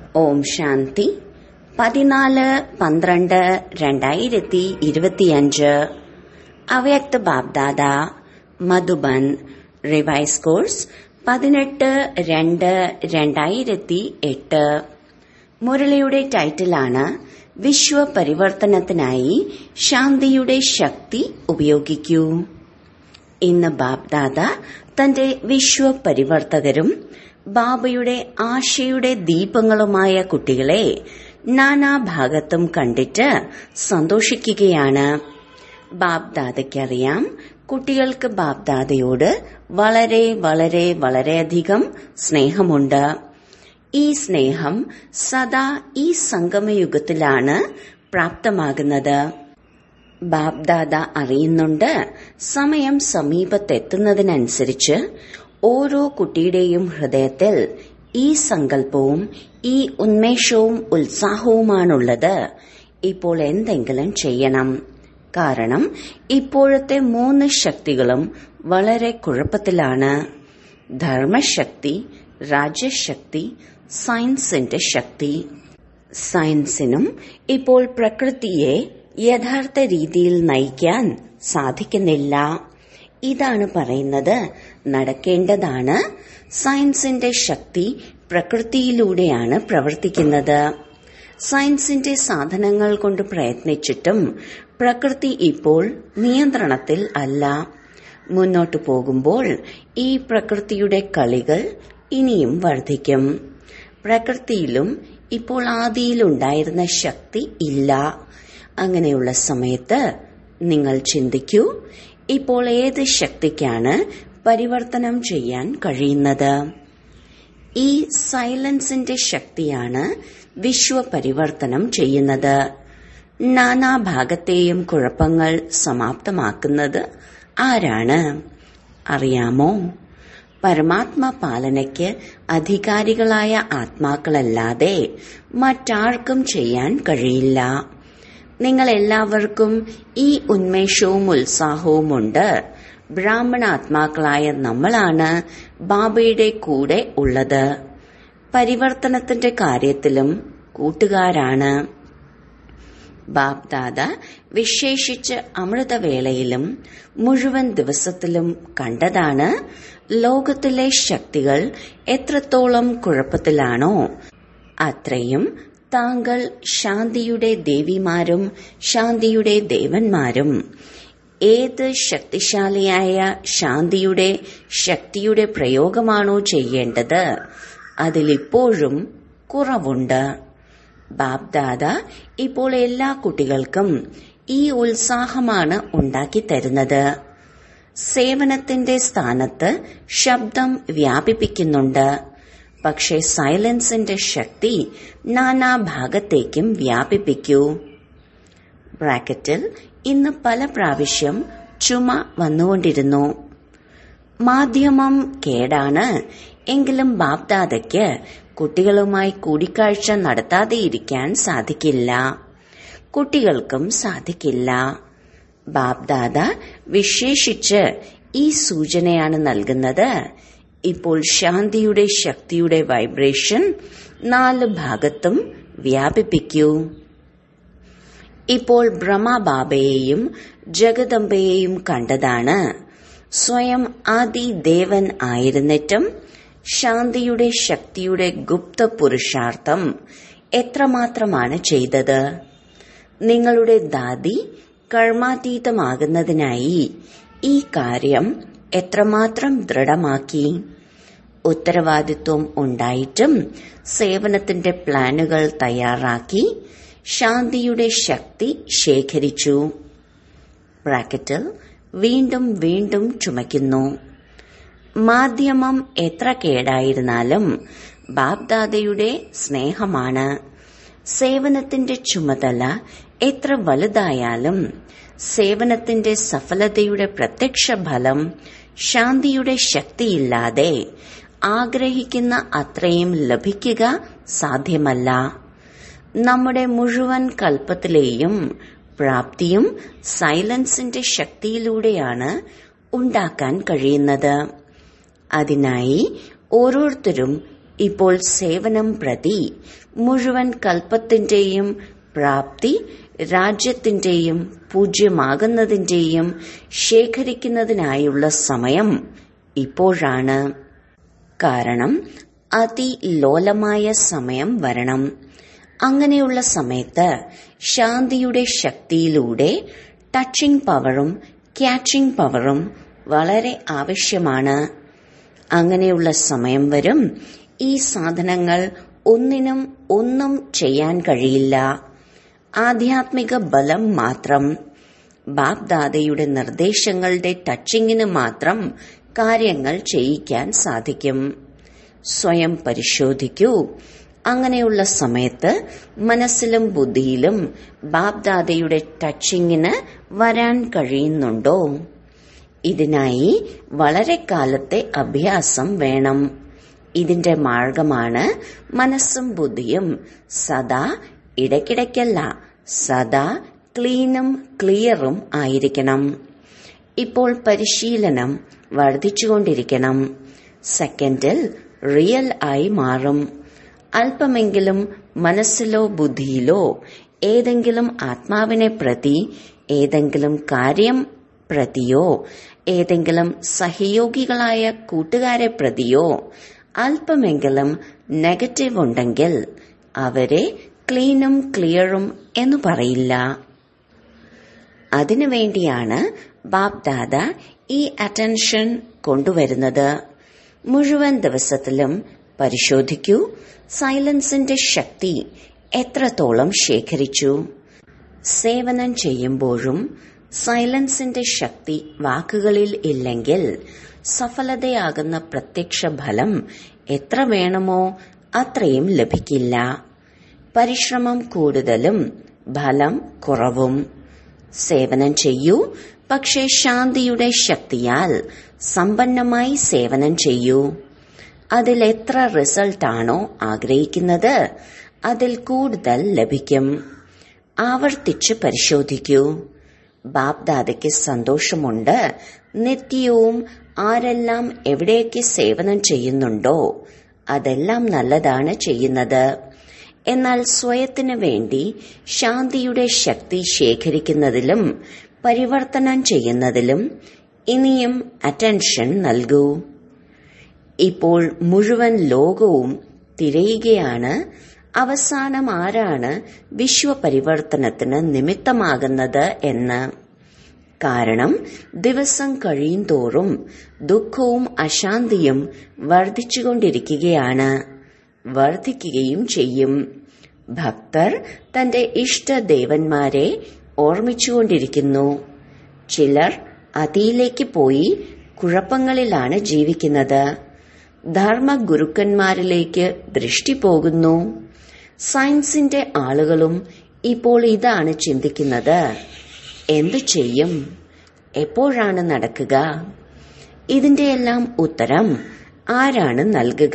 ഓം ശാന്തി പതിനാല് പന്ത്രണ്ട് രണ്ടായിരത്തി ഇരുപത്തിയഞ്ച് അവ്യക്ത ബാബ്ദാദ മധുബൻ റിവൈസ് കോഴ്സ് പതിനെട്ട് രണ്ട് രണ്ടായിരത്തി എട്ട് മുരളിയുടെ ടൈറ്റിലാണ് വിശ്വപരിവർത്തനത്തിനായി ശാന്തിയുടെ ശക്തി ഉപയോഗിക്കൂ ഇന്ന് ബാബ്ദാദ തന്റെ വിശ്വപരിവർത്തകരും ബാബയുടെ ആശയുടെ ദീപങ്ങളുമായ കുട്ടികളെ നാനാഭാഗത്തും കണ്ടിട്ട് സന്തോഷിക്കുകയാണ് ബാബ്ദാദയ്ക്കറിയാം കുട്ടികൾക്ക് ബാബ്ദാദയോട് വളരെ വളരെ വളരെയധികം സ്നേഹമുണ്ട് ഈ സ്നേഹം സദാ ഈ സംഗമയുഗത്തിലാണ് പ്രാപ്തമാകുന്നത് ബാബ്ദാദ അറിയുന്നുണ്ട് സമയം സമീപത്തെത്തുന്നതിനനുസരിച്ച് ഓരോ കുട്ടിയുടെയും ഹൃദയത്തിൽ ഈ സങ്കല്പവും ഈ ഉന്മേഷവും ഉത്സാഹവുമാണുള്ളത് ഇപ്പോൾ എന്തെങ്കിലും ചെയ്യണം കാരണം ഇപ്പോഴത്തെ മൂന്ന് ശക്തികളും വളരെ കുഴപ്പത്തിലാണ് ധർമ്മശക്തി രാജ്യശക്തി സയൻസിന്റെ ശക്തി സയൻസിനും ഇപ്പോൾ പ്രകൃതിയെ യഥാർത്ഥ രീതിയിൽ നയിക്കാൻ സാധിക്കുന്നില്ല ഇതാണ് പറയുന്നത് നടക്കേണ്ടതാണ് സയൻസിന്റെ ശക്തി പ്രകൃതിയിലൂടെയാണ് പ്രവർത്തിക്കുന്നത് സയൻസിന്റെ സാധനങ്ങൾ കൊണ്ട് പ്രയത്നിച്ചിട്ടും പ്രകൃതി ഇപ്പോൾ നിയന്ത്രണത്തിൽ അല്ല മുന്നോട്ടു പോകുമ്പോൾ ഈ പ്രകൃതിയുടെ കളികൾ ഇനിയും വർദ്ധിക്കും പ്രകൃതിയിലും ഇപ്പോൾ ആദിയിലുണ്ടായിരുന്ന ശക്തി ഇല്ല അങ്ങനെയുള്ള സമയത്ത് നിങ്ങൾ ചിന്തിക്കൂ ഇപ്പോൾ ഏത് ശക്തിക്കാണ് പരിവർത്തനം ചെയ്യാൻ കഴിയുന്നത് ഈ സൈലൻസിന്റെ ശക്തിയാണ് വിശ്വപരിവർത്തനം ചെയ്യുന്നത് നാനാഭാഗത്തെയും കുഴപ്പങ്ങൾ സമാപ്തമാക്കുന്നത് ആരാണ് അറിയാമോ പരമാത്മ പാലനയ്ക്ക് അധികാരികളായ ആത്മാക്കളല്ലാതെ മറ്റാർക്കും ചെയ്യാൻ കഴിയില്ല നിങ്ങൾ എല്ലാവർക്കും ഈ ഉന്മേഷവും ഉത്സാഹവുമുണ്ട് ബ്രാഹ്മണാത്മാക്കളായ നമ്മളാണ് ബാബയുടെ കൂടെ ഉള്ളത് പരിവർത്തനത്തിന്റെ കാര്യത്തിലും കൂട്ടുകാരാണ് ബാബ്ദാദ വിശേഷിച്ച് അമൃതവേളയിലും മുഴുവൻ ദിവസത്തിലും കണ്ടതാണ് ലോകത്തിലെ ശക്തികൾ എത്രത്തോളം കുഴപ്പത്തിലാണോ അത്രയും താങ്കൾ ശാന്തിയുടെ ദേവിമാരും ശാന്തിയുടെ ദേവന്മാരും ഏത് ശക്തിശാലിയായ ശാന്തിയുടെ ശക്തിയുടെ പ്രയോഗമാണോ ചെയ്യേണ്ടത് അതിലിപ്പോഴും കുറവുണ്ട് ബാബ്ദാദ ഇപ്പോൾ എല്ലാ കുട്ടികൾക്കും ഈ ഉത്സാഹമാണ് ഉണ്ടാക്കി തരുന്നത് സേവനത്തിന്റെ സ്ഥാനത്ത് ശബ്ദം വ്യാപിപ്പിക്കുന്നുണ്ട് പക്ഷേ സൈലൻസിന്റെ ശക്തി നാനാഭാഗത്തേക്കും വ്യാപിപ്പിക്കൂ ബ്രാക്കറ്റിൽ ഇന്ന് പല പ്രാവശ്യം ചുമ വന്നുകൊണ്ടിരുന്നു മാധ്യമം കേടാണ് എങ്കിലും ബാബ്ദാദയ്ക്ക് കുട്ടികളുമായി കൂടിക്കാഴ്ച നടത്താതെ ഇരിക്കാൻ സാധിക്കില്ല കുട്ടികൾക്കും സാധിക്കില്ല ബാബ്ദാദ വിശേഷിച്ച് ഈ സൂചനയാണ് നൽകുന്നത് ഇപ്പോൾ ശാന്തിയുടെ ശക്തിയുടെ വൈബ്രേഷൻ നാല് ഭാഗത്തും വ്യാപിപ്പിക്കൂ ഇപ്പോൾ ബ്രഹ്മബാബയെയും ജഗദംബയെയും കണ്ടതാണ് സ്വയം ആദി ദേവൻ ആയിരുന്നിട്ടും ശാന്തിയുടെ ശക്തിയുടെ ഗുപ്ത പുരുഷാർത്ഥം എത്രമാത്രമാണ് ചെയ്തത് നിങ്ങളുടെ ദാദി കർമാതീതമാകുന്നതിനായി ഈ കാര്യം എത്രമാത്രം ദൃഢമാക്കി ഉത്തരവാദിത്വം ഉണ്ടായിട്ടും സേവനത്തിന്റെ പ്ലാനുകൾ തയ്യാറാക്കി ശാന്തിയുടെ ശക്തി ശേഖരിച്ചു ബ്രാക്കറ്റിൽ വീണ്ടും വീണ്ടും ചുമയ്ക്കുന്നു മാധ്യമം എത്ര കേടായിരുന്നാലും ബാബ്ദാദയുടെ സ്നേഹമാണ് സേവനത്തിന്റെ ചുമതല എത്ര വലുതായാലും സേവനത്തിന്റെ സഫലതയുടെ പ്രത്യക്ഷ ഫലം ശാന്തിയുടെ ശക്തിയില്ലാതെ ആഗ്രഹിക്കുന്ന അത്രയും ലഭിക്കുക സാധ്യമല്ല നമ്മുടെ മുഴുവൻ കൽപ്പത്തിലെയും പ്രാപ്തിയും സൈലൻസിന്റെ ശക്തിയിലൂടെയാണ് ഉണ്ടാക്കാൻ കഴിയുന്നത് അതിനായി ഓരോരുത്തരും ഇപ്പോൾ സേവനം പ്രതി മുഴുവൻ കൽപ്പത്തിന്റെയും പ്രാപ്തി രാജ്യത്തിന്റെയും പൂജ്യമാകുന്നതിന്റെയും ശേഖരിക്കുന്നതിനായുള്ള സമയം ഇപ്പോഴാണ് കാരണം അതിലോലമായ സമയം വരണം അങ്ങനെയുള്ള സമയത്ത് ശാന്തിയുടെ ശക്തിയിലൂടെ ടച്ചിങ് പവറും ക്യാച്ചിങ് പവറും വളരെ ആവശ്യമാണ് അങ്ങനെയുള്ള സമയം വരും ഈ സാധനങ്ങൾ ഒന്നിനും ഒന്നും ചെയ്യാൻ കഴിയില്ല ആധ്യാത്മിക ബലം മാത്രം ബാപ്ദാദയുടെ നിർദ്ദേശങ്ങളുടെ ടച്ചിങ്ങിന് മാത്രം കാര്യങ്ങൾ ചെയ്യിക്കാൻ സാധിക്കും സ്വയം പരിശോധിക്കൂ അങ്ങനെയുള്ള സമയത്ത് മനസ്സിലും ബുദ്ധിയിലും ബാപ്ദാദയുടെ ടച്ചിങ്ങിന് വരാൻ കഴിയുന്നുണ്ടോ ഇതിനായി വളരെ കാലത്തെ അഭ്യാസം വേണം ഇതിന്റെ മാർഗമാണ് മനസ്സും ബുദ്ധിയും സദാ ഇടയ്ക്കിടയ്ക്കല്ല സദാ ക്ലീനും ക്ലിയറും ആയിരിക്കണം ഇപ്പോൾ പരിശീലനം വർദ്ധിച്ചുകൊണ്ടിരിക്കണം സെക്കൻഡിൽ റിയൽ ആയി മാറും അല്പമെങ്കിലും മനസ്സിലോ ബുദ്ധിയിലോ ഏതെങ്കിലും ആത്മാവിനെ പ്രതി ഏതെങ്കിലും കാര്യം പ്രതിയോ ഏതെങ്കിലും സഹയോഗികളായ കൂട്ടുകാരെ പ്രതിയോ അല്പമെങ്കിലും നെഗറ്റീവ് ഉണ്ടെങ്കിൽ അവരെ ക്ലീനും ക്ലിയറും എന്ന് പറയില്ല അതിനുവേണ്ടിയാണ് ബാപ് ദാദ ഈ അറ്റൻഷൻ കൊണ്ടുവരുന്നത് മുഴുവൻ ദിവസത്തിലും പരിശോധിക്കൂ സൈലൻസിന്റെ ശക്തി എത്രത്തോളം ശേഖരിച്ചു സേവനം ചെയ്യുമ്പോഴും സൈലൻസിന്റെ ശക്തി വാക്കുകളിൽ ഇല്ലെങ്കിൽ സഫലതയാകുന്ന പ്രത്യക്ഷ ഫലം എത്ര വേണമോ അത്രയും ലഭിക്കില്ല പരിശ്രമം കൂടുതലും ഫലം കുറവും സേവനം ചെയ്യൂ പക്ഷേ ശാന്തിയുടെ ശക്തിയാൽ സമ്പന്നമായി സേവനം ചെയ്യൂ അതിൽ എത്ര റിസൾട്ടാണോ ആഗ്രഹിക്കുന്നത് അതിൽ കൂടുതൽ ലഭിക്കും ആവർത്തിച്ച് പരിശോധിക്കൂ ബാപ്ദാദയ്ക്ക് സന്തോഷമുണ്ട് നിത്യവും ആരെല്ലാം എവിടെയൊക്കെ സേവനം ചെയ്യുന്നുണ്ടോ അതെല്ലാം നല്ലതാണ് ചെയ്യുന്നത് എന്നാൽ സ്വയത്തിനു വേണ്ടി ശാന്തിയുടെ ശക്തി ശേഖരിക്കുന്നതിലും പരിവർത്തനം ചെയ്യുന്നതിലും ഇനിയും അറ്റൻഷൻ നൽകൂ ഇപ്പോൾ മുഴുവൻ ലോകവും തിരയുകയാണ് അവസാനം ആരാണ് വിശ്വപരിവർത്തനത്തിന് നിമിത്തമാകുന്നത് എന്ന് കാരണം ദിവസം കഴിയും തോറും ദുഃഖവും അശാന്തിയും വർദ്ധിച്ചുകൊണ്ടിരിക്കുകയാണ് വർദ്ധിക്കുകയും ചെയ്യും ഭക്തർ തന്റെ ഇഷ്ടദേവന്മാരെ ഓർമ്മിച്ചുകൊണ്ടിരിക്കുന്നു ചിലർ അതിയിലേക്ക് പോയി കുഴപ്പങ്ങളിലാണ് ജീവിക്കുന്നത് ധർമ്മഗുരുക്കന്മാരിലേക്ക് ദൃഷ്ടി പോകുന്നു സയൻസിന്റെ ആളുകളും ഇപ്പോൾ ഇതാണ് ചിന്തിക്കുന്നത് എന്തു ചെയ്യും എപ്പോഴാണ് നടക്കുക ഇതിന്റെയെല്ലാം ഉത്തരം ആരാണ് നൽകുക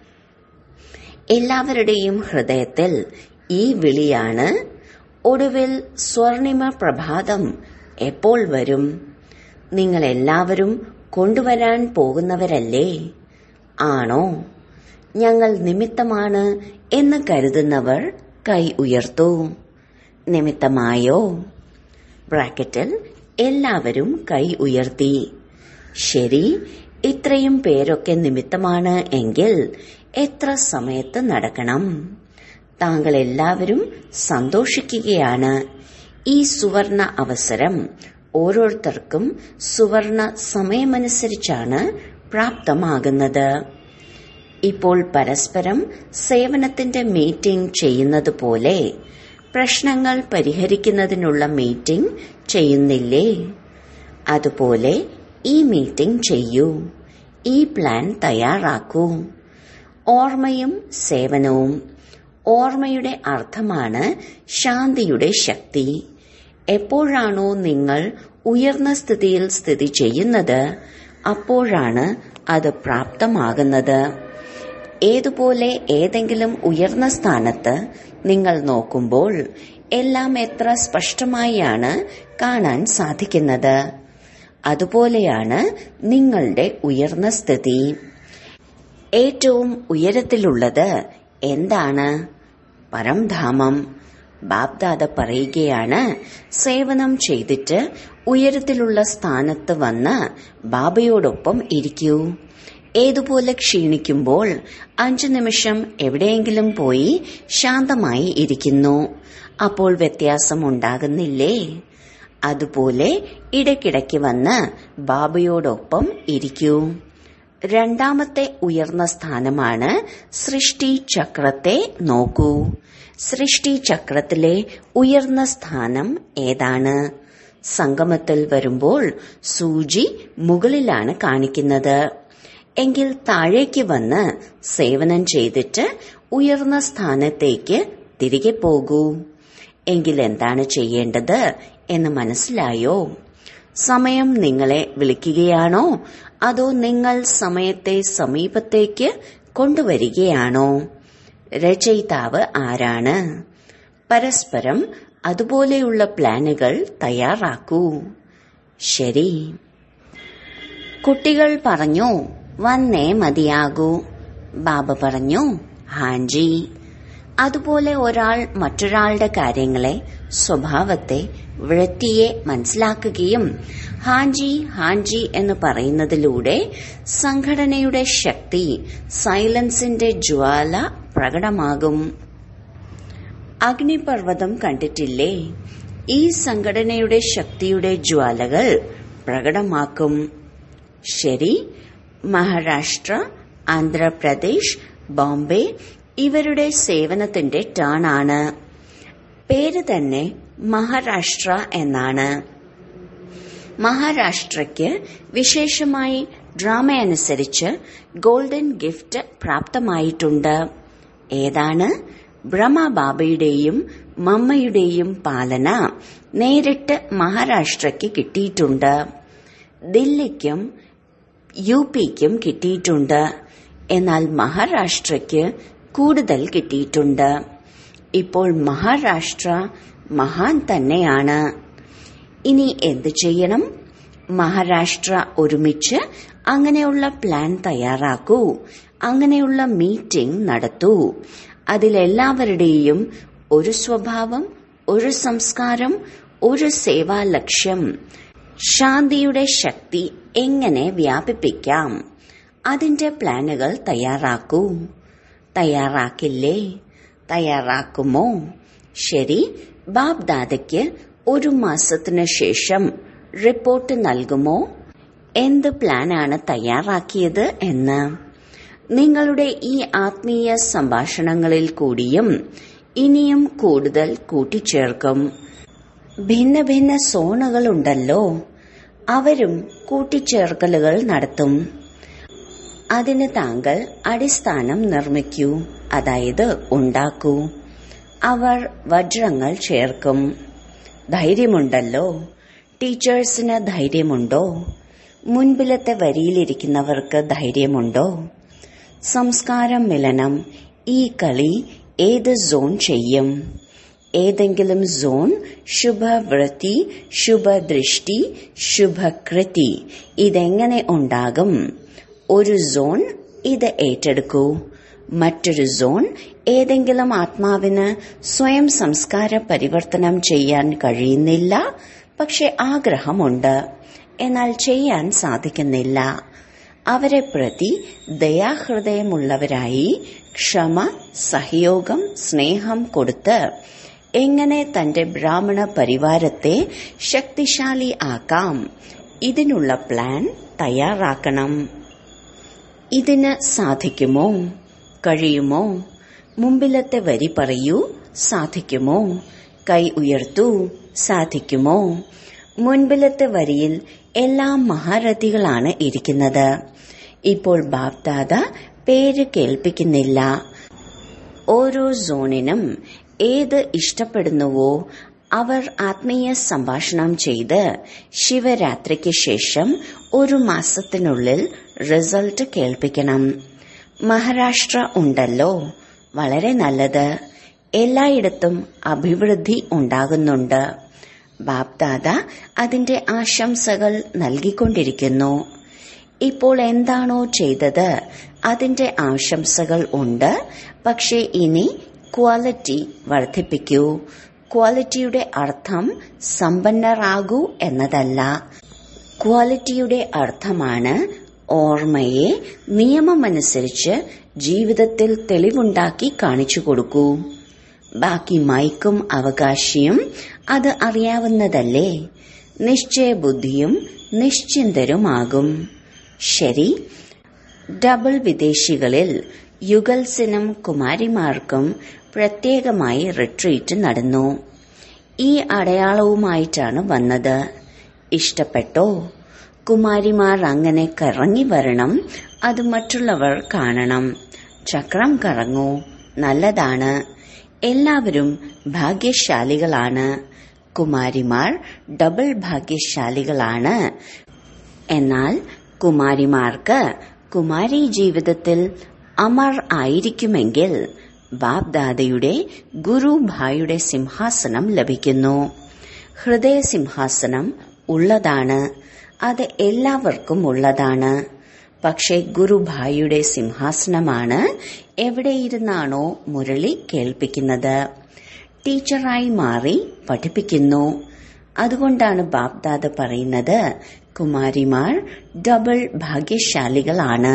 എല്ലാവരുടെയും ഹൃദയത്തിൽ ഈ വിളിയാണ് ഒടുവിൽ സ്വർണിമ പ്രഭാതം എപ്പോൾ വരും നിങ്ങൾ എല്ലാവരും കൊണ്ടുവരാൻ പോകുന്നവരല്ലേ ആണോ ഞങ്ങൾ നിമിത്തമാണ് എന്ന് കരുതുന്നവർ കൈ ഉയർത്തൂ നിമിത്തമായോ ബ്രാക്കറ്റിൽ എല്ലാവരും കൈ ഉയർത്തി ശരി ഇത്രയും പേരൊക്കെ നിമിത്തമാണ് എങ്കിൽ എത്ര സമയത്ത് നടക്കണം താങ്കൾ എല്ലാവരും സന്തോഷിക്കുകയാണ് ഈ സുവർണ അവസരം ഓരോരുത്തർക്കും സുവർണ സമയമനുസരിച്ചാണ് പ്രാപ്തമാകുന്നത് ഇപ്പോൾ പരസ്പരം സേവനത്തിന്റെ മീറ്റിംഗ് ചെയ്യുന്നത് പോലെ പ്രശ്നങ്ങൾ പരിഹരിക്കുന്നതിനുള്ള മീറ്റിംഗ് ചെയ്യുന്നില്ലേ അതുപോലെ ഈ മീറ്റിംഗ് ചെയ്യൂ ഈ പ്ലാൻ തയ്യാറാക്കൂ ഓർമ്മയും സേവനവും ഓർമ്മയുടെ അർത്ഥമാണ് ശാന്തിയുടെ ശക്തി എപ്പോഴാണോ നിങ്ങൾ ഉയർന്ന സ്ഥിതിയിൽ സ്ഥിതി ചെയ്യുന്നത് അപ്പോഴാണ് അത് പ്രാപ്തമാകുന്നത് ഏതുപോലെ ഏതെങ്കിലും ഉയർന്ന സ്ഥാനത്ത് നിങ്ങൾ നോക്കുമ്പോൾ എല്ലാം എത്ര സ്പഷ്ടമായാണ് കാണാൻ സാധിക്കുന്നത് അതുപോലെയാണ് നിങ്ങളുടെ ഉയർന്ന സ്ഥിതി ഏറ്റവും ഉയരത്തിലുള്ളത് എന്താണ് പരംധാമം ബാബ്ദാദ പറയുകയാണ് സേവനം ചെയ്തിട്ട് ഉയരത്തിലുള്ള സ്ഥാനത്ത് വന്ന് ബാബയോടൊപ്പം ഇരിക്കൂ ഏതുപോലെ ക്ഷീണിക്കുമ്പോൾ അഞ്ചു നിമിഷം എവിടെയെങ്കിലും പോയി ശാന്തമായി ഇരിക്കുന്നു അപ്പോൾ വ്യത്യാസം ഉണ്ടാകുന്നില്ലേ അതുപോലെ ഇടയ്ക്കിടയ്ക്ക് വന്ന് ബാബയോടൊപ്പം ഇരിക്കൂ രണ്ടാമത്തെ ഉയർന്ന സ്ഥാനമാണ് സൃഷ്ടി ചക്രത്തെ നോക്കൂ സൃഷ്ടി ചക്രത്തിലെ ഉയർന്ന സ്ഥാനം ഏതാണ് സംഗമത്തിൽ വരുമ്പോൾ സൂചി മുകളിലാണ് കാണിക്കുന്നത് എങ്കിൽ താഴേക്ക് വന്ന് സേവനം ചെയ്തിട്ട് ഉയർന്ന സ്ഥാനത്തേക്ക് തിരികെ പോകൂ എങ്കിൽ എന്താണ് ചെയ്യേണ്ടത് എന്ന് മനസ്സിലായോ സമയം നിങ്ങളെ വിളിക്കുകയാണോ അതോ നിങ്ങൾ സമയത്തെ സമീപത്തേക്ക് കൊണ്ടുവരികയാണോ രചയിതാവ് ആരാണ് പരസ്പരം അതുപോലെയുള്ള പ്ലാനുകൾ തയ്യാറാക്കൂ ശരി കുട്ടികൾ പറഞ്ഞു വന്നേ മതിയാകൂ ബാബ പറഞ്ഞു ഹാൻജി അതുപോലെ ഒരാൾ മറ്റൊരാളുടെ കാര്യങ്ങളെ സ്വഭാവത്തെ വൃത്തിയെ മനസ്സിലാക്കുകയും ഹാൻജി ഹാൻജി എന്ന് പറയുന്നതിലൂടെ സംഘടനയുടെ ശക്തി സൈലൻസിന്റെ ജ്വാല പ്രകടമാകും അഗ്നിപർവ്വതം കണ്ടിട്ടില്ലേ ഈ സംഘടനയുടെ ശക്തിയുടെ ജ്വാലകൾ പ്രകടമാക്കും ശരി മഹാരാഷ്ട്ര ആന്ധ്രാപ്രദേശ് ബോംബെ ഇവരുടെ സേവനത്തിന്റെ ടേൺ ആണ് പേര് തന്നെ മഹാരാഷ്ട്ര എന്നാണ് മഹാരാഷ്ട്രയ്ക്ക് വിശേഷമായി ഡ്രാമ അനുസരിച്ച് ഗോൾഡൻ ഗിഫ്റ്റ് പ്രാപ്തമായിട്ടുണ്ട് ഏതാണ് ബ്രഹ്മബാബയുടെയും മമ്മയുടെയും പാലന നേരിട്ട് മഹാരാഷ്ട്രയ്ക്ക് കിട്ടിയിട്ടുണ്ട് ദില്ലിക്കും യു പിക്കും കിട്ടിയിട്ടുണ്ട് എന്നാൽ മഹാരാഷ്ട്രയ്ക്ക് കൂടുതൽ കിട്ടിയിട്ടുണ്ട് ഇപ്പോൾ മഹാരാഷ്ട്ര മഹാൻ തന്നെയാണ് ഇനി എന്തു ചെയ്യണം മഹാരാഷ്ട്ര ഒരുമിച്ച് അങ്ങനെയുള്ള പ്ലാൻ തയ്യാറാക്കൂ അങ്ങനെയുള്ള മീറ്റിംഗ് നടത്തൂ അതിലെല്ലാവരുടെയും ഒരു സ്വഭാവം ഒരു സംസ്കാരം ഒരു സേവാ ലക്ഷ്യം ശാന്തിയുടെ ശക്തി എങ്ങനെ വ്യാപിപ്പിക്കാം അതിന്റെ പ്ലാനുകൾ തയ്യാറാക്കൂ തയ്യാറാക്കില്ലേ തയ്യാറാക്കുമോ ശരി ബാബ് ദാദയ്ക്ക് ഒരു മാസത്തിനു ശേഷം റിപ്പോർട്ട് നൽകുമോ എന്ത് പ്ലാനാണ് തയ്യാറാക്കിയത് എന്ന് നിങ്ങളുടെ ഈ ആത്മീയ സംഭാഷണങ്ങളിൽ കൂടിയും ഇനിയും കൂടുതൽ കൂട്ടിച്ചേർക്കും ഭിന്ന ഭിന്ന സോണുകളുണ്ടല്ലോ അവരും കൂട്ടിച്ചേർക്കലുകൾ നടത്തും അതിന് താങ്കൾ അടിസ്ഥാനം നിർമ്മിക്കൂ അതായത് ഉണ്ടാക്കൂ അവർ വജ്രങ്ങൾ ചേർക്കും ധൈര്യമുണ്ടല്ലോ ടീച്ചേഴ്സിന് ധൈര്യമുണ്ടോ മുൻപിലത്തെ വരിയിലിരിക്കുന്നവർക്ക് ധൈര്യമുണ്ടോ സംസ്കാരം മിലനം ഈ കളി ഏത് സോൺ ചെയ്യും ഏതെങ്കിലും സോൺ ശുഭവൃത്തി ശുഭദൃഷ്ടി ശുഭകൃതി ഇതെങ്ങനെ ഉണ്ടാകും ഒരു സോൺ ഇത് ഏറ്റെടുക്കൂ മറ്റൊരു സോൺ ഏതെങ്കിലും ആത്മാവിന് സ്വയം സംസ്കാര പരിവർത്തനം ചെയ്യാൻ കഴിയുന്നില്ല പക്ഷെ ആഗ്രഹമുണ്ട് എന്നാൽ ചെയ്യാൻ സാധിക്കുന്നില്ല അവരെ പ്രതി ദയാഹൃദയമുള്ളവരായി ക്ഷമ സഹയോഗം സ്നേഹം കൊടുത്ത് എങ്ങനെ തന്റെ ബ്രാഹ്മണ പരിവാരത്തെ ശക്തിശാലി ആക്കാം ഇതിനുള്ള പ്ലാൻ തയ്യാറാക്കണം ഇതിന് സാധിക്കുമോ കഴിയുമോ മുമ്പിലത്തെ വരി പറയൂ സാധിക്കുമോ കൈ ഉയർത്തൂ സാധിക്കുമോ മുൻപിലത്തെ വരിയിൽ എല്ലാ മഹാരഥികളാണ് ഇരിക്കുന്നത് ഇപ്പോൾ ബാപ്ദാദ പേര് കേൾപ്പിക്കുന്നില്ല ഓരോ സോണിനും ഏത് ഇഷ്ടപ്പെടുന്നുവോ അവർ ആത്മീയ സംഭാഷണം ചെയ്ത് ശിവരാത്രിക്ക് ശേഷം ഒരു മാസത്തിനുള്ളിൽ റിസൾട്ട് കേൾപ്പിക്കണം മഹാരാഷ്ട്ര ഉണ്ടല്ലോ വളരെ നല്ലത് എല്ലായിടത്തും അഭിവൃദ്ധി ഉണ്ടാകുന്നുണ്ട് ബാപ്ദാദ അതിന്റെ ആശംസകൾ നൽകിക്കൊണ്ടിരിക്കുന്നു ഇപ്പോൾ എന്താണോ ചെയ്തത് അതിന്റെ ആശംസകൾ ഉണ്ട് പക്ഷേ ഇനി ക്വാളിറ്റി വർദ്ധിപ്പിക്കൂ ക്വാളിറ്റിയുടെ അർത്ഥം സമ്പന്നരാകൂ എന്നതല്ല ക്വാളിറ്റിയുടെ അർത്ഥമാണ് ഓർമ്മയെ നിയമമനുസരിച്ച് ജീവിതത്തിൽ തെളിവുണ്ടാക്കി കാണിച്ചു കൊടുക്കൂ ബാക്കി മൈക്കും അവകാശിയും അത് അറിയാവുന്നതല്ലേ നിശ്ചയബുദ്ധിയും നിശ്ചിന്തരുമാകും ശരി ഡബിൾ വിദേശികളിൽ യുഗൽസിനും കുമാരിമാർക്കും പ്രത്യേകമായി റിട്രീറ്റ് നടന്നു ഈ അടയാളവുമായിട്ടാണ് വന്നത് ഇഷ്ടപ്പെട്ടോ കുമാരിമാർ അങ്ങനെ കറങ്ങി വരണം അത് മറ്റുള്ളവർ കാണണം ചക്രം കറങ്ങൂ നല്ലതാണ് എല്ലാവരും ഭാഗ്യശാലികളാണ് കുമാരിമാർ ഡബിൾ ഭാഗ്യശാലികളാണ് എന്നാൽ കുമാരിമാർക്ക് കുമാരി ജീവിതത്തിൽ അമർ ആയിരിക്കുമെങ്കിൽ ബാബ്ദാദയുടെ ഗുരുഭായുടെ സിംഹാസനം ലഭിക്കുന്നു ഹൃദയ സിംഹാസനം ഉള്ളതാണ് അത് എല്ലാവർക്കും ഉള്ളതാണ് പക്ഷേ ഗുരുഭായിയുടെ സിംഹാസനമാണ് എവിടെയിരുന്നാണോ മുരളി കേൾപ്പിക്കുന്നത് ടീച്ചറായി മാറി പഠിപ്പിക്കുന്നു അതുകൊണ്ടാണ് ബാബ്ദാദ പറയുന്നത് കുമാരിമാർ ഡബിൾ ഭാഗ്യശാലികളാണ്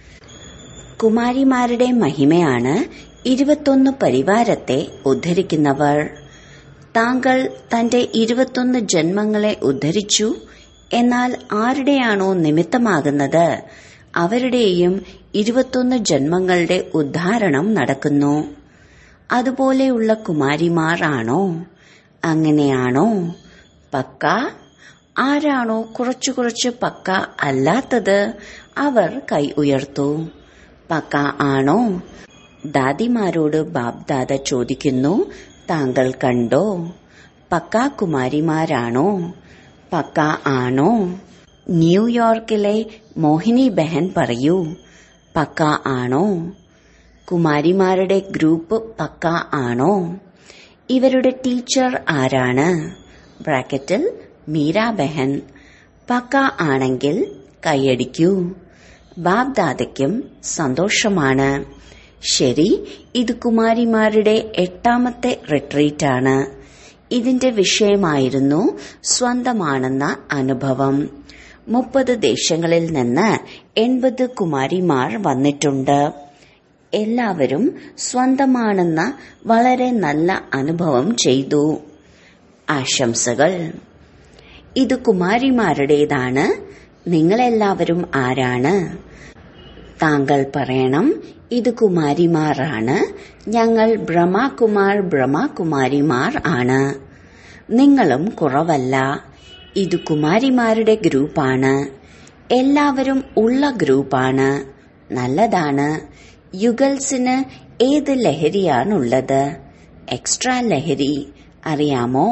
കുമാരിമാരുടെ മഹിമയാണ് ഇരുപത്തൊന്ന് പരിവാരത്തെ ഉദ്ധരിക്കുന്നവർ താങ്കൾ തന്റെ ഇരുപത്തൊന്ന് ജന്മങ്ങളെ ഉദ്ധരിച്ചു എന്നാൽ ആരുടെയാണോ നിമിത്തമാകുന്നത് അവരുടെയും ഇരുപത്തൊന്ന് ജന്മങ്ങളുടെ ഉദ്ധാരണം നടക്കുന്നു അതുപോലെയുള്ള കുമാരിമാർ ആണോ അങ്ങനെയാണോ പക്ക ആരാണോ കുറച്ചു കുറച്ച് പക്ക അല്ലാത്തത് അവർ കൈ ഉയർത്തു പക്ക ആണോ ദാദിമാരോട് ബാബ്ദാദ ചോദിക്കുന്നു താങ്കൾ കണ്ടോ പക്ക കുമാരിമാരാണോ പക്ക ആണോ ന്യൂയോർക്കിലെ മോഹിനി ബഹൻ പറയൂ പക്ക ആണോ കുമാരിമാരുടെ ഗ്രൂപ്പ് പക്ക ആണോ ഇവരുടെ ടീച്ചർ ആരാണ് ബ്രാക്കറ്റിൽ മീര ബഹൻ പക്ക ആണെങ്കിൽ കൈയടിക്കൂ ബാബ്ദാദയ്ക്കും സന്തോഷമാണ് ശരി ഇത് കുമാരിമാരുടെ എട്ടാമത്തെ റിട്രീറ്റാണ് ഇതിന്റെ വിഷയമായിരുന്നു സ്വന്തമാണെന്ന അനുഭവം മുപ്പത് ദേശങ്ങളിൽ നിന്ന് എൺപത് കുമാരിമാർ വന്നിട്ടുണ്ട് എല്ലാവരും സ്വന്തമാണെന്ന വളരെ നല്ല അനുഭവം ചെയ്തു ആശംസകൾ ഇത് കുമാരിമാരുടേതാണ് നിങ്ങളെല്ലാവരും ആരാണ് താങ്കൾ പറയണം ഇത് കുമാരിമാരാണ് ഞങ്ങൾ ബ്രഹ്മകുമാർ ബ്രഹ്മകുമാരിമാർ ആണ് നിങ്ങളും കുറവല്ല ഇത് കുമാരിമാരുടെ ഗ്രൂപ്പാണ് എല്ലാവരും ഉള്ള ഗ്രൂപ്പാണ് നല്ലതാണ് യുഗൽസിന് ഏത് ലഹരിയാണുള്ളത് എക്സ്ട്രാ ലഹരി അറിയാമോ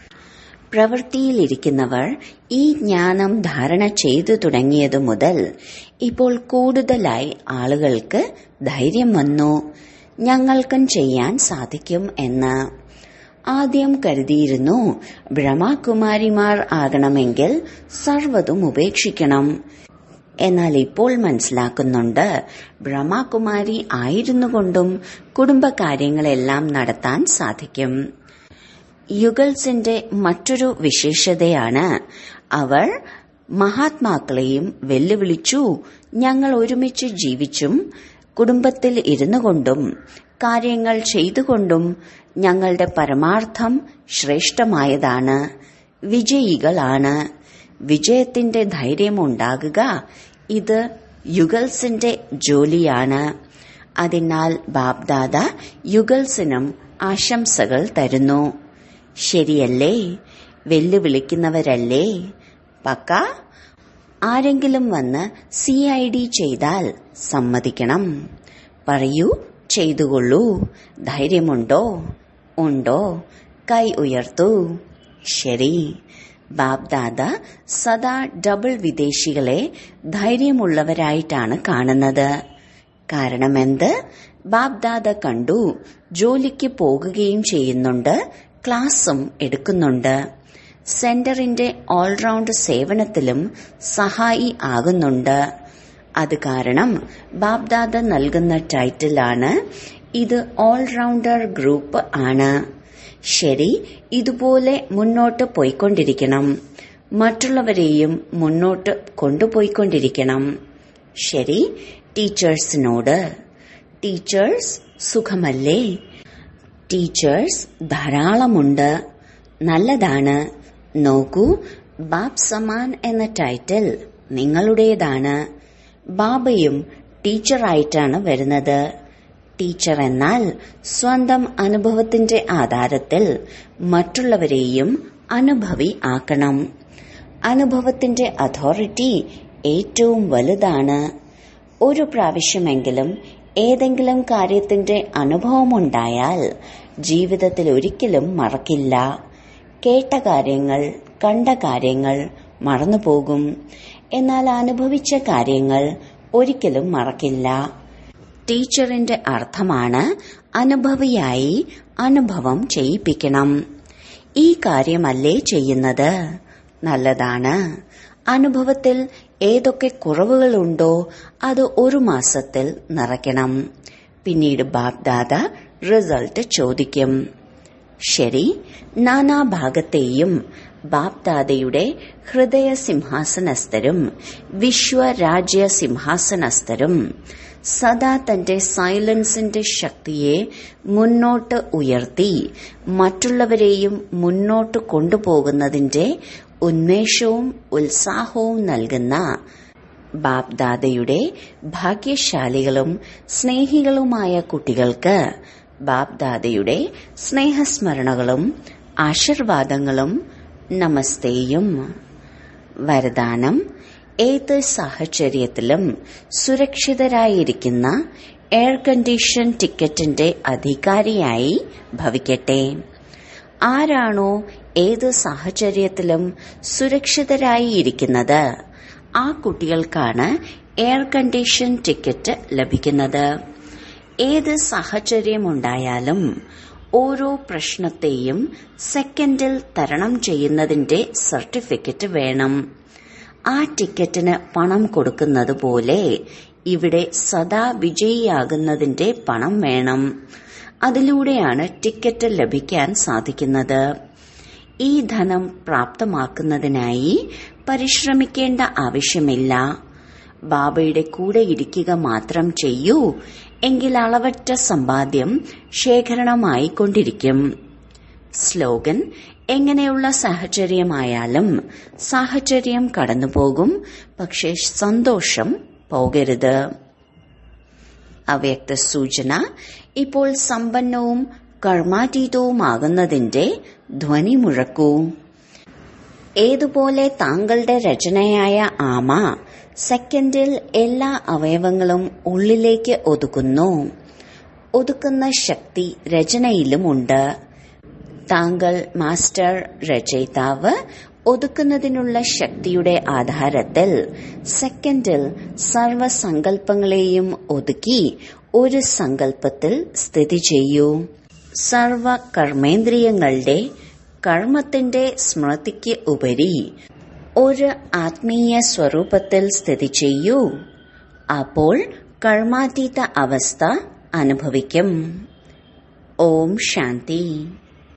പ്രവൃത്തിയിലിരിക്കുന്നവർ ഈ ജ്ഞാനം ധാരണ ചെയ്തു തുടങ്ങിയതു മുതൽ ഇപ്പോൾ കൂടുതലായി ആളുകൾക്ക് ധൈര്യം വന്നു ഞങ്ങൾക്കും ചെയ്യാൻ സാധിക്കും എന്ന് ആദ്യം കരുതിയിരുന്നു ബ്രഹ്മകുമാരിമാർ ആകണമെങ്കിൽ സർവ്വതും ഉപേക്ഷിക്കണം എന്നാൽ ഇപ്പോൾ മനസ്സിലാക്കുന്നുണ്ട് ബ്രഹ്മകുമാരി ആയിരുന്നുകൊണ്ടും കുടുംബകാര്യങ്ങളെല്ലാം നടത്താൻ സാധിക്കും യുഗൽസിന്റെ മറ്റൊരു വിശേഷതയാണ് അവർ മഹാത്മാക്കളെയും വെല്ലുവിളിച്ചു ഞങ്ങൾ ഒരുമിച്ച് ജീവിച്ചും കുടുംബത്തിൽ ഇരുന്നു കൊണ്ടും കാര്യങ്ങൾ ചെയ്തുകൊണ്ടും ഞങ്ങളുടെ പരമാർത്ഥം ശ്രേഷ്ഠമായതാണ് വിജയികളാണ് വിജയത്തിന്റെ ധൈര്യമുണ്ടാകുക ഇത് യുഗൽസിന്റെ ജോലിയാണ് അതിനാൽ ബാബ്ദാദ യുഗൽസിനും ആശംസകൾ തരുന്നു ശരിയല്ലേ വെല്ലുവിളിക്കുന്നവരല്ലേ പക്ക ആരെങ്കിലും വന്ന് സി ഐ ഡി ചെയ്താൽ സമ്മതിക്കണം പറയൂ ചെയ്തുകൊള്ളൂ ധൈര്യമുണ്ടോ ഉണ്ടോ കൈ ഉയർത്തൂ ശരി ബാബ്ദാദ സദാ ഡബിൾ വിദേശികളെ ധൈര്യമുള്ളവരായിട്ടാണ് കാണുന്നത് കാരണമെന്ത് ബാബ്ദാദ കണ്ടു ജോലിക്ക് പോകുകയും ചെയ്യുന്നുണ്ട് ക്ലാസ്സും എടുക്കുന്നുണ്ട് സെന്ററിന്റെ ഓൾറൗണ്ട് സേവനത്തിലും സഹായി ആകുന്നുണ്ട് അത് കാരണം ബാബ്ദാദ നൽകുന്ന ടൈറ്റിലാണ് ഇത് ഓൾറൗണ്ടർ ഗ്രൂപ്പ് ആണ് ശരി ഇതുപോലെ മുന്നോട്ട് പോയിക്കൊണ്ടിരിക്കണം മറ്റുള്ളവരെയും മുന്നോട്ട് കൊണ്ടുപോയിക്കൊണ്ടിരിക്കണം ശരി ടീച്ചേഴ്സിനോട് ടീച്ചേഴ്സ് സുഖമല്ലേ ടീച്ചേഴ്സ് ധാരാളമുണ്ട് നല്ലതാണ് നോക്കൂ ബാബ് സമാൻ എന്ന ടൈറ്റിൽ നിങ്ങളുടേതാണ് ബാബയും ടീച്ചറായിട്ടാണ് വരുന്നത് ടീച്ചർ എന്നാൽ സ്വന്തം അനുഭവത്തിന്റെ ആധാരത്തിൽ മറ്റുള്ളവരെയും അനുഭവി ആക്കണം അനുഭവത്തിന്റെ അതോറിറ്റി ഏറ്റവും വലുതാണ് ഒരു പ്രാവശ്യമെങ്കിലും ഏതെങ്കിലും കാര്യത്തിന്റെ അനുഭവമുണ്ടായാൽ ജീവിതത്തിൽ ഒരിക്കലും മറക്കില്ല കേട്ട കാര്യങ്ങൾ കണ്ട കാര്യങ്ങൾ മറന്നുപോകും എന്നാൽ അനുഭവിച്ച കാര്യങ്ങൾ ഒരിക്കലും മറക്കില്ല ടീച്ചറിന്റെ അർത്ഥമാണ് അനുഭവിയായി അനുഭവം ചെയ്യിപ്പിക്കണം ഈ കാര്യമല്ലേ ചെയ്യുന്നത് നല്ലതാണ് അനുഭവത്തിൽ ഏതൊക്കെ കുറവുകളുണ്ടോ അത് ഒരു മാസത്തിൽ നിറയ്ക്കണം പിന്നീട് ബാബ്ദാദ റിസൾട്ട് ചോദിക്കും ശരി നാനാഭാഗത്തെയും ബാപ്ദാദയുടെ ഹൃദയ സിംഹാസനസ്ഥരും വിശ്വരാജ്യ സിംഹാസനസ്ഥരും സദാ തന്റെ സൈലൻസിന്റെ ശക്തിയെ മുന്നോട്ട് ഉയർത്തി മറ്റുള്ളവരെയും മുന്നോട്ട് കൊണ്ടുപോകുന്നതിന്റെ ഉന്മേഷവും ഉത്സാഹവും നൽകുന്ന ബാപ്ദാദയുടെ ഭാഗ്യശാലികളും സ്നേഹികളുമായ കുട്ടികൾക്ക് ബാപ്ദാദയുടെ സ്നേഹസ്മരണകളും ആശീർവാദങ്ങളും നമസ്തേയും വരദാനം ഏത് സാഹചര്യത്തിലും സുരക്ഷിതരായിരിക്കുന്ന എയർ കണ്ടീഷൻ ടിക്കറ്റിന്റെ അധികാരിയായി ഭവിക്കട്ടെ ആരാണോ ഏത് സാഹചര്യത്തിലും സുരക്ഷിതരായി ഇരിക്കുന്നത് ആ കുട്ടികൾക്കാണ് എയർ കണ്ടീഷൻ ടിക്കറ്റ് ലഭിക്കുന്നത് ഏത് സാഹചര്യമുണ്ടായാലും ഓരോ പ്രശ്നത്തെയും സെക്കൻഡിൽ തരണം ചെയ്യുന്നതിന്റെ സർട്ടിഫിക്കറ്റ് വേണം ആ ടിക്കറ്റിന് പണം കൊടുക്കുന്നത് പോലെ ഇവിടെ സദാ വിജയിയാകുന്നതിന്റെ പണം വേണം അതിലൂടെയാണ് ടിക്കറ്റ് ലഭിക്കാൻ സാധിക്കുന്നത് ഈ ധനം പ്രാപ്തമാക്കുന്നതിനായി പരിശ്രമിക്കേണ്ട ആവശ്യമില്ല ബാബയുടെ കൂടെ ഇരിക്കുക മാത്രം ചെയ്യൂ എങ്കിൽ അളവറ്റ സമ്പാദ്യം ശേഖരണമായി കൊണ്ടിരിക്കും സ്ലോഗൻ എങ്ങനെയുള്ള സാഹചര്യമായാലും സാഹചര്യം കടന്നുപോകും പക്ഷേ സന്തോഷം പോകരുത് അവ്യക്ത സൂചന ഇപ്പോൾ സമ്പന്നവും കർമാതീതവുമാകുന്നതിന്റെ ധ്വനി മുഴക്കൂ ഏതുപോലെ താങ്കളുടെ രചനയായ ആമ സെക്കൻഡിൽ എല്ലാ അവയവങ്ങളും ഉള്ളിലേക്ക് ഒതുക്കുന്നു ഒതുക്കുന്ന ശക്തി രചനയിലുമുണ്ട് താങ്കൾ മാസ്റ്റർ രചയിതാവ് ഒതുക്കുന്നതിനുള്ള ശക്തിയുടെ ആധാരത്തിൽ സെക്കൻഡിൽ സർവസങ്കല്പങ്ങളെയും ഒതുക്കി ഒരു സങ്കല്പത്തിൽ സ്ഥിതി ചെയ്യൂ സർവ കർമ്മേന്ദ്രിയങ്ങളുടെ കർമ്മത്തിന്റെ സ്മൃതിക്ക് ഉപരി ഒരു ആത്മീയ സ്വരൂപത്തിൽ സ്ഥിതി ചെയ്യൂ അപ്പോൾ കർമാതീത അവസ്ഥ അനുഭവിക്കും ഓം ശാന്തി